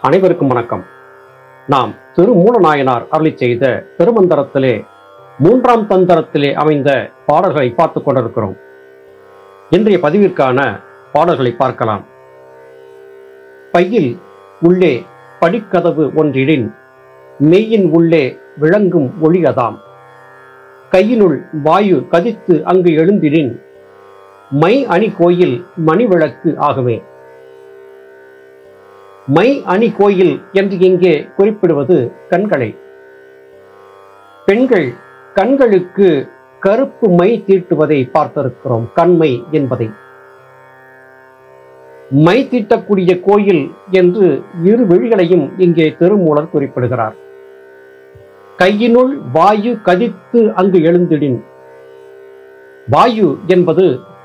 அனைவருக்கும் வணக்கம் நாம் திருமூலநாயனார் அருளி செய்த திருமந்திரத்திலே மூன்றாம் தந்திரத்திலே அமைந்த பாடல்களை பார்த்துக் கொண்டிருக்கிறோம் இன்றைய பதிவிற்கான பாடல்களை பார்க்கலாம் பையில் உள்ளே படிக்கதவு ஒன்றிடின் மெய்யின் உள்ளே விளங்கும் ஒளியதாம் கையினுள் வாயு கதித்து அங்கு எழுந்திடின் மை அணி கோயில் மணிவிளக்கு ஆகுமே மை அணி கோயில் என்று இங்கே குறிப்பிடுவது கண்களை பெண்கள் கண்களுக்கு கருப்பு மை தீட்டுவதை பார்த்திருக்கிறோம் கண்மை என்பதை மை தீட்டக்கூடிய கோயில் என்று இரு விழிகளையும் இங்கே திருமூலர் குறிப்பிடுகிறார் கையினுள் வாயு கதித்து அங்கு எழுந்திடின் வாயு என்பது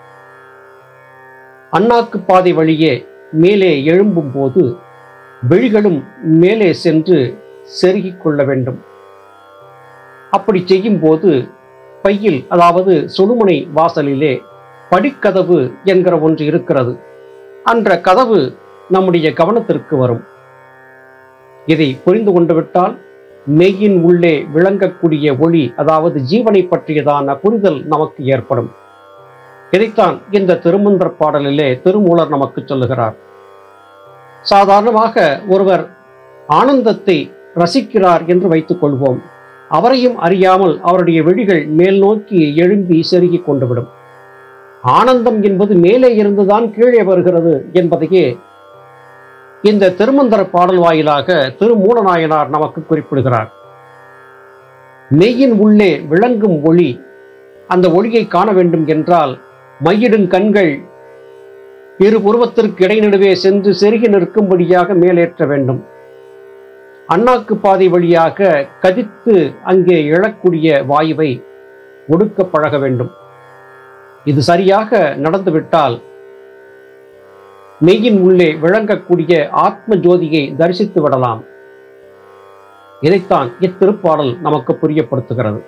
அண்ணாக்கு பாதை வழியே மேலே எழும்பும் போது விழிகளும் மேலே சென்று செருகிக் கொள்ள வேண்டும் அப்படி செய்யும் போது பையில் அதாவது சுழுமுனை வாசலிலே படிக்கதவு என்கிற ஒன்று இருக்கிறது அன்ற கதவு நம்முடைய கவனத்திற்கு வரும் இதை புரிந்து கொண்டு விட்டால் மெய்யின் உள்ளே விளங்கக்கூடிய ஒளி அதாவது ஜீவனை பற்றியதான புரிதல் நமக்கு ஏற்படும் இதைத்தான் இந்த திருமந்திர பாடலிலே திருமூலர் நமக்கு சொல்லுகிறார் சாதாரணமாக ஒருவர் ஆனந்தத்தை ரசிக்கிறார் என்று வைத்துக் கொள்வோம் அவரையும் அறியாமல் அவருடைய விழிகள் மேல் நோக்கி எழும்பி செருகிக் கொண்டுவிடும் ஆனந்தம் என்பது மேலே இருந்துதான் கீழே வருகிறது என்பதையே இந்த திருமந்திர பாடல் வாயிலாக திருமூலநாயனார் நமக்கு குறிப்பிடுகிறார் மெய்யின் உள்ளே விளங்கும் ஒளி அந்த ஒளியை காண வேண்டும் என்றால் மையிடும் கண்கள் இரு புருவத்திற்கு இடைநடுவே சென்று செருகி நிற்கும்படியாக மேலேற்ற வேண்டும் அண்ணாக்கு பாதை வழியாக கதித்து அங்கே எழக்கூடிய வாயுவை ஒடுக்க பழக வேண்டும் இது சரியாக நடந்துவிட்டால் மெய்யின் உள்ளே விளங்கக்கூடிய ஆத்ம ஜோதியை தரிசித்து விடலாம் இதைத்தான் இத்திருப்பாடல் நமக்கு புரியப்படுத்துகிறது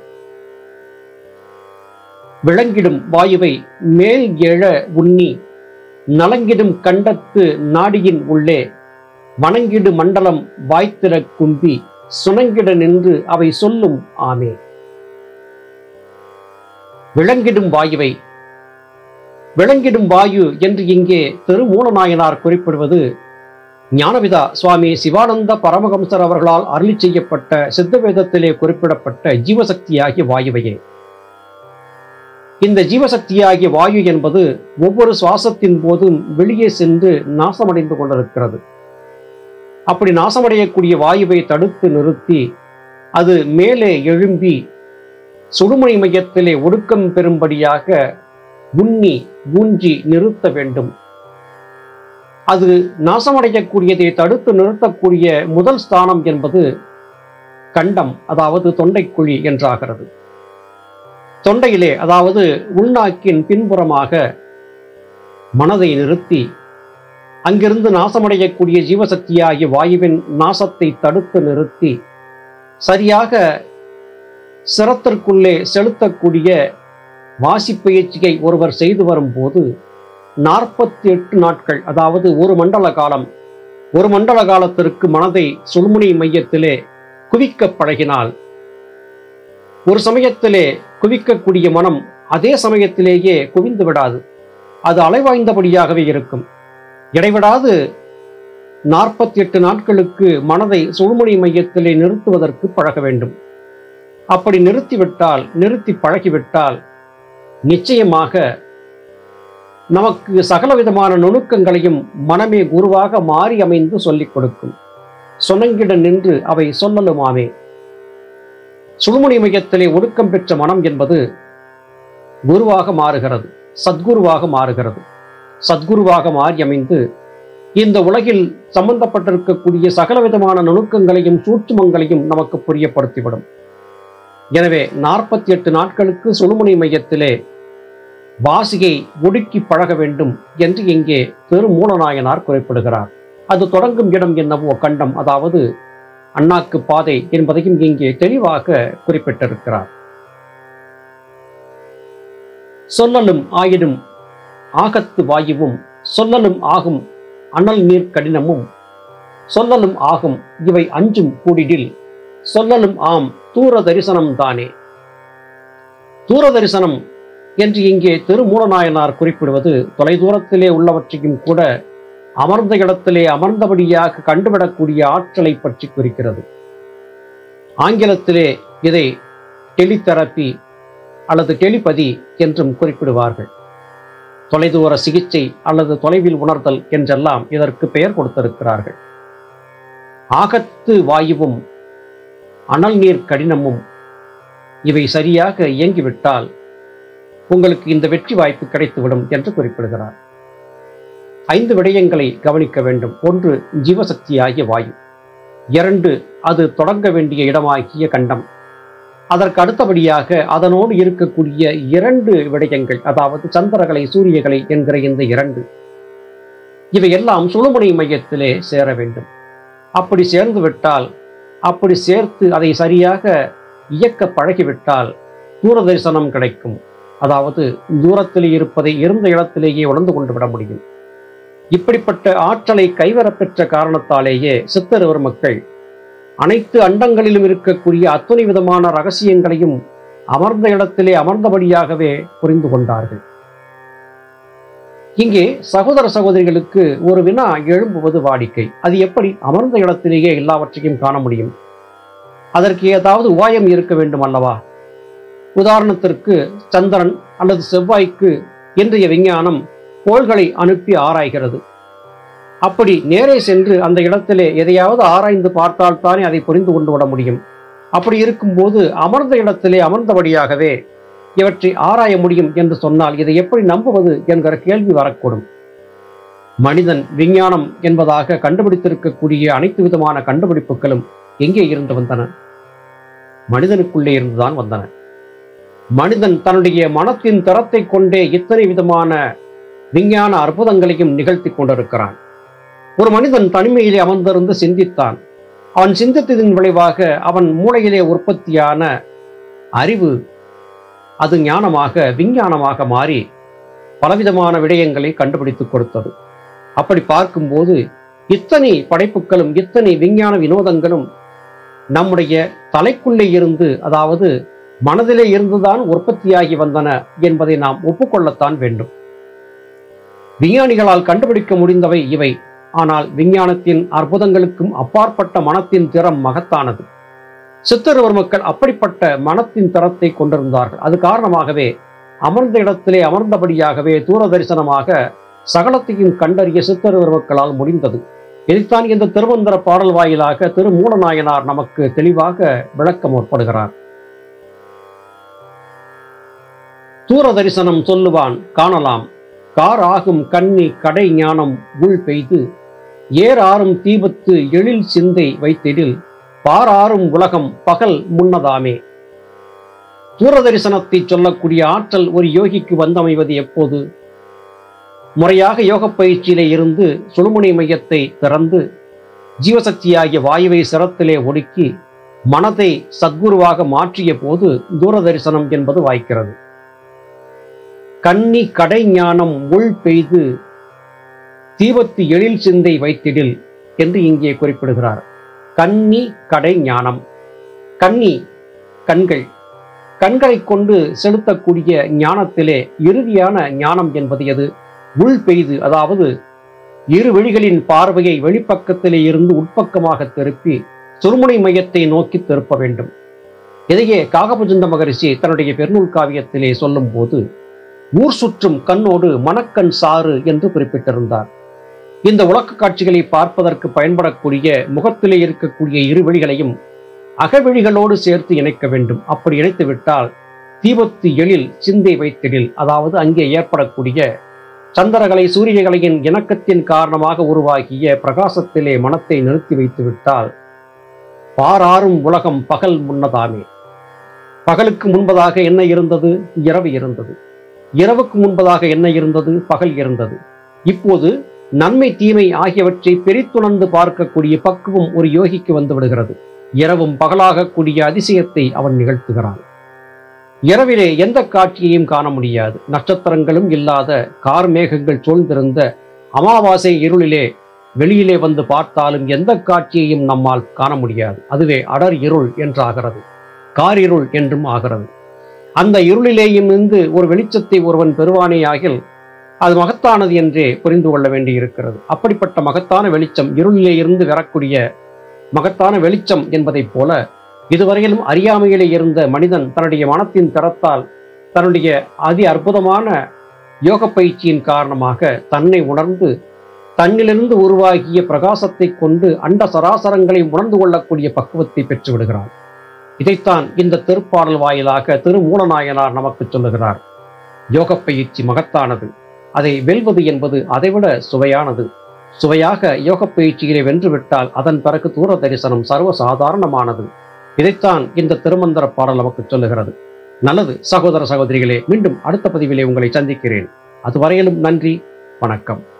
விளங்கிடும் வாயுவை மேல் எழ உண்ணி நலங்கிடும் கண்டத்து நாடியின் உள்ளே வணங்கிடு மண்டலம் வாய்த்திர கும்பி சுணங்கிட நின்று அவை சொல்லும் ஆமே விளங்கிடும் வாயுவை விளங்கிடும் வாயு என்று இங்கே திருமூலநாயனார் குறிப்பிடுவது ஞானவிதா சுவாமி சிவானந்த பரமஹம்சர் அவர்களால் அருளி செய்யப்பட்ட சித்தவேதத்திலே குறிப்பிடப்பட்ட ஜீவசக்தியாகிய வாயுவையே இந்த ஜீவசக்தியாகிய வாயு என்பது ஒவ்வொரு சுவாசத்தின் போதும் வெளியே சென்று நாசமடைந்து கொண்டிருக்கிறது அப்படி நாசமடையக்கூடிய வாயுவை தடுத்து நிறுத்தி அது மேலே எழும்பி சுடுமணி மையத்திலே ஒடுக்கம் பெறும்படியாக உண்ணி ஊன்றி நிறுத்த வேண்டும் அது நாசமடையக்கூடியதை தடுத்து நிறுத்தக்கூடிய முதல் ஸ்தானம் என்பது கண்டம் அதாவது தொண்டைக்குழி என்றாகிறது தொண்டையிலே அதாவது உள்நாக்கின் பின்புறமாக மனதை நிறுத்தி அங்கிருந்து நாசமடையக்கூடிய ஜீவசக்தியாகிய வாயுவின் நாசத்தை தடுத்து நிறுத்தி சரியாக சிரத்திற்குள்ளே செலுத்தக்கூடிய வாசிப்பயிற்சியை ஒருவர் செய்து வரும்போது நாற்பத்தி எட்டு நாட்கள் அதாவது ஒரு மண்டல காலம் ஒரு மண்டல காலத்திற்கு மனதை சுழுமுனை மையத்திலே குவிக்க பழகினால் ஒரு சமயத்திலே குவிக்கக்கூடிய மனம் அதே சமயத்திலேயே குவிந்து விடாது அது அலைவாய்ந்தபடியாகவே இருக்கும் இடைவிடாது நாற்பத்தி எட்டு நாட்களுக்கு மனதை சுழுமுனை மையத்திலே நிறுத்துவதற்கு பழக வேண்டும் அப்படி நிறுத்திவிட்டால் நிறுத்தி பழகிவிட்டால் நிச்சயமாக நமக்கு சகலவிதமான நுணுக்கங்களையும் மனமே குருவாக மாறி அமைந்து சொல்லிக் கொடுக்கும் சொனங்கிட நின்று அவை சொல்லலுமாமே சுழுமுனை மையத்திலே ஒடுக்கம் பெற்ற மனம் என்பது குருவாக மாறுகிறது சத்குருவாக மாறுகிறது சத்குருவாக மாறி அமைந்து இந்த உலகில் சம்பந்தப்பட்டிருக்கக்கூடிய சகலவிதமான நுணுக்கங்களையும் சூட்சுமங்களையும் நமக்கு புரியப்படுத்திவிடும் எனவே நாற்பத்தி எட்டு நாட்களுக்கு சுழுமுனை மையத்திலே வாசியை ஒடுக்கி பழக வேண்டும் என்று இங்கே திருமூலநாயனார் குறிப்பிடுகிறார் அது தொடங்கும் இடம் என்னவோ கண்டம் அதாவது அண்ணாக்கு பாதை என்பதையும் இங்கே தெளிவாக குறிப்பிட்டிருக்கிறார் சொல்லலும் ஆயிடும் ஆகத்து வாயுவும் சொல்லலும் ஆகும் அனல் நீர் கடினமும் சொல்லலும் ஆகும் இவை அஞ்சும் கூடிடில் சொல்லலும் ஆம் தூர தரிசனம் தானே தூர தரிசனம் என்று இங்கே திருமூலநாயனார் குறிப்பிடுவது தொலைதூரத்திலே உள்ளவற்றையும் கூட அமர்ந்த இடத்திலே அமர்ந்தபடியாக கண்டுவிடக்கூடிய ஆற்றலை பற்றி குறிக்கிறது ஆங்கிலத்திலே இதை டெலிதெரப்பி அல்லது டெலிபதி என்றும் குறிப்பிடுவார்கள் தொலைதூர சிகிச்சை அல்லது தொலைவில் உணர்தல் என்றெல்லாம் இதற்கு பெயர் கொடுத்திருக்கிறார்கள் ஆகத்து வாயுவும் அனல் நீர் கடினமும் இவை சரியாக இயங்கிவிட்டால் உங்களுக்கு இந்த வெற்றி வாய்ப்பு கிடைத்துவிடும் என்று குறிப்பிடுகிறார் ஐந்து விடயங்களை கவனிக்க வேண்டும் ஒன்று ஜீவசக்தியாகிய வாயு இரண்டு அது தொடங்க வேண்டிய இடமாகிய கண்டம் அதற்கு அடுத்தபடியாக அதனோடு இருக்கக்கூடிய இரண்டு விடயங்கள் அதாவது சந்திரகலை சூரியகலை என்கிற இந்த இரண்டு இவையெல்லாம் சுழுமுனை மையத்திலே சேர வேண்டும் அப்படி சேர்ந்து விட்டால் அப்படி சேர்த்து அதை சரியாக இயக்க பழகிவிட்டால் தூர தரிசனம் கிடைக்கும் அதாவது தூரத்தில் இருப்பதை இருந்த இடத்திலேயே உணர்ந்து கொண்டு விட முடியும் இப்படிப்பட்ட ஆற்றலை கைவரப்பெற்ற காரணத்தாலேயே சித்தருவர் மக்கள் அனைத்து அண்டங்களிலும் இருக்கக்கூடிய அத்துணை விதமான ரகசியங்களையும் அமர்ந்த இடத்திலே அமர்ந்தபடியாகவே புரிந்து கொண்டார்கள் இங்கே சகோதர சகோதரிகளுக்கு ஒரு வினா எழும்புவது வாடிக்கை அது எப்படி அமர்ந்த இடத்திலேயே எல்லாவற்றையும் காண முடியும் அதற்கு ஏதாவது உபாயம் இருக்க வேண்டும் அல்லவா உதாரணத்திற்கு சந்திரன் அல்லது செவ்வாய்க்கு இன்றைய விஞ்ஞானம் கோள்களை அனுப்பி ஆராய்கிறது அப்படி நேரே சென்று அந்த இடத்திலே எதையாவது ஆராய்ந்து பார்த்தால்தானே அதை புரிந்து கொண்டு விட முடியும் அப்படி இருக்கும்போது அமர்ந்த இடத்திலே அமர்ந்தபடியாகவே இவற்றை ஆராய முடியும் என்று சொன்னால் இதை எப்படி நம்புவது என்கிற கேள்வி வரக்கூடும் மனிதன் விஞ்ஞானம் என்பதாக கண்டுபிடித்திருக்கக்கூடிய அனைத்து விதமான கண்டுபிடிப்புகளும் எங்கே இருந்து வந்தன மனிதனுக்குள்ளே இருந்துதான் வந்தன மனிதன் தன்னுடைய மனத்தின் தரத்தை கொண்டே இத்தனை விதமான விஞ்ஞான அற்புதங்களையும் நிகழ்த்தி கொண்டிருக்கிறான் ஒரு மனிதன் தனிமையிலே அமர்ந்திருந்து சிந்தித்தான் அவன் சிந்தித்ததின் விளைவாக அவன் மூளையிலே உற்பத்தியான அறிவு அது ஞானமாக விஞ்ஞானமாக மாறி பலவிதமான விடயங்களை கண்டுபிடித்துக் கொடுத்தது அப்படி பார்க்கும்போது இத்தனை படைப்புகளும் இத்தனை விஞ்ஞான வினோதங்களும் நம்முடைய தலைக்குள்ளே இருந்து அதாவது மனதிலே இருந்துதான் உற்பத்தியாகி வந்தன என்பதை நாம் ஒப்புக்கொள்ளத்தான் வேண்டும் விஞ்ஞானிகளால் கண்டுபிடிக்க முடிந்தவை இவை ஆனால் விஞ்ஞானத்தின் அற்புதங்களுக்கும் அப்பாற்பட்ட மனத்தின் திறம் மகத்தானது சித்தருவர் மக்கள் அப்படிப்பட்ட மனத்தின் திறத்தை கொண்டிருந்தார்கள் அது காரணமாகவே அமர்ந்த இடத்திலே அமர்ந்தபடியாகவே தூர தரிசனமாக சகலத்தையும் கண்டறிய சித்தருவர் மக்களால் முடிந்தது இதைத்தான் இந்த திருமந்திர பாடல் வாயிலாக திரு மூலநாயனார் நமக்கு தெளிவாக விளக்க முற்படுகிறார் தூர தரிசனம் சொல்லுவான் காணலாம் கார் ஆகும் கண்ணி கடை ஞானம் உள் பெய்து ஏர் ஆறும் தீபத்து எழில் சிந்தை வைத்திடில் பாராறும் உலகம் பகல் முன்னதாமே தூர தரிசனத்தை சொல்லக்கூடிய ஆற்றல் ஒரு யோகிக்கு வந்தமைவது எப்போது முறையாக யோக பயிற்சியிலே இருந்து சுழுமுனை மையத்தை திறந்து ஜீவசக்தியாகிய வாயுவை சிரத்திலே ஒடுக்கி மனதை சத்குருவாக மாற்றிய போது தூர தரிசனம் என்பது வாய்க்கிறது கன்னி கடை ஞானம் உள் பெய்து தீபத்து எழில் சிந்தை வைத்திடில் என்று இங்கே குறிப்பிடுகிறார் கன்னி கடை ஞானம் கன்னி கண்கள் கண்களை கொண்டு செலுத்தக்கூடிய ஞானத்திலே இறுதியான ஞானம் என்பது எது உள் பெய்து அதாவது இரு விழிகளின் பார்வையை வெளிப்பக்கத்திலே இருந்து உட்பக்கமாக திருப்பி சுருமுனை மையத்தை நோக்கி திருப்ப வேண்டும் இதையே காகபுஜந்த மகரிஷி தன்னுடைய பெருநூல் காவியத்திலே சொல்லும் போது ஊர் சுற்றும் கண்ணோடு மணக்கண் சாறு என்று குறிப்பிட்டிருந்தார் இந்த உலக்க காட்சிகளை பார்ப்பதற்கு பயன்படக்கூடிய முகத்திலே இருக்கக்கூடிய இரு விழிகளையும் அகவிழிகளோடு சேர்த்து இணைக்க வேண்டும் அப்படி இணைத்து விட்டால் தீபத்து எழில் சிந்தை வைத்திடில் அதாவது அங்கே ஏற்படக்கூடிய சந்திரகலை சூரியகலையின் இணக்கத்தின் காரணமாக உருவாகிய பிரகாசத்திலே மனத்தை நிறுத்தி வைத்து விட்டால் பாராறும் உலகம் பகல் முன்னதாமே பகலுக்கு முன்பதாக என்ன இருந்தது இரவு இருந்தது இரவுக்கு முன்பதாக என்ன இருந்தது பகல் இருந்தது இப்போது நன்மை தீமை ஆகியவற்றை பிரித்துணர்ந்து பார்க்கக்கூடிய பக்குவம் ஒரு யோகிக்கு வந்து விடுகிறது இரவும் பகலாகக்கூடிய அதிசயத்தை அவன் நிகழ்த்துகிறான் இரவிலே எந்த காட்சியையும் காண முடியாது நட்சத்திரங்களும் இல்லாத கார் மேகங்கள் சூழ்ந்திருந்த அமாவாசை இருளிலே வெளியிலே வந்து பார்த்தாலும் எந்த காட்சியையும் நம்மால் காண முடியாது அதுவே அடர் இருள் என்றாகிறது காரிருள் என்றும் ஆகிறது அந்த இருளிலேயும் இருந்து ஒரு வெளிச்சத்தை ஒருவன் பெறுவானேயாகில் அது மகத்தானது என்றே புரிந்து கொள்ள வேண்டியிருக்கிறது அப்படிப்பட்ட மகத்தான வெளிச்சம் இருளிலே இருந்து வரக்கூடிய மகத்தான வெளிச்சம் என்பதைப் போல இதுவரையிலும் அறியாமையிலே இருந்த மனிதன் தன்னுடைய மனத்தின் திறத்தால் தன்னுடைய அதி அற்புதமான யோக பயிற்சியின் காரணமாக தன்னை உணர்ந்து தன்னிலிருந்து உருவாகிய பிரகாசத்தை கொண்டு அண்ட சராசரங்களை உணர்ந்து கொள்ளக்கூடிய பக்குவத்தை பெற்று விடுகிறான் இதைத்தான் இந்த திருப்பாடல் வாயிலாக திருமூலநாயனார் நமக்கு சொல்லுகிறார் யோக பயிற்சி மகத்தானது அதை வெல்வது என்பது அதைவிட சுவையானது சுவையாக யோக பயிற்சியிலே வென்றுவிட்டால் அதன் பிறகு தூர தரிசனம் சர்வ சாதாரணமானது இதைத்தான் இந்த திருமந்திர பாடல் நமக்கு சொல்லுகிறது நல்லது சகோதர சகோதரிகளே மீண்டும் அடுத்த பதிவிலே உங்களை சந்திக்கிறேன் அதுவரையிலும் நன்றி வணக்கம்